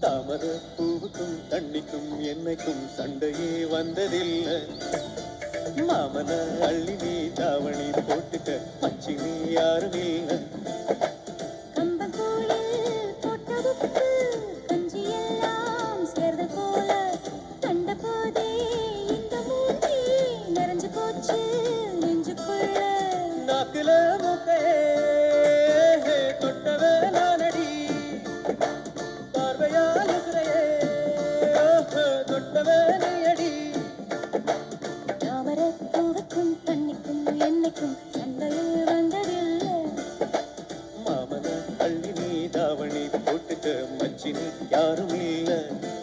தாமர பூவுக்கும் தண்ணிக்கும் என்னைக்கும் சண்டையே வந்ததில்லை மாமன அள்ளி நீ தாவணி போட்டுக்க மச்சி நீ யாரும் இல்லை கம்பங்கூழில் போட்டதுப்பு கஞ்சியெல்லாம் சேர்தல் போல கண்டபோதே இந்த மூஞ்சி நிறைஞ்சு போச்சு நெஞ்சுக்குள்ள நாக்குல மூக்கே தொட்டவே நானடி பார்வையால் உசுரையே தொட்டவே நீயடி தாமர பூவுக்கும் தண்ணிக்கும் என்னைக்கும் சண்டையில் வந்ததில்லை மாமன அள்ளி நீ தாவணி போட்டுக்க மச்சி நீ யாரும் இல்லை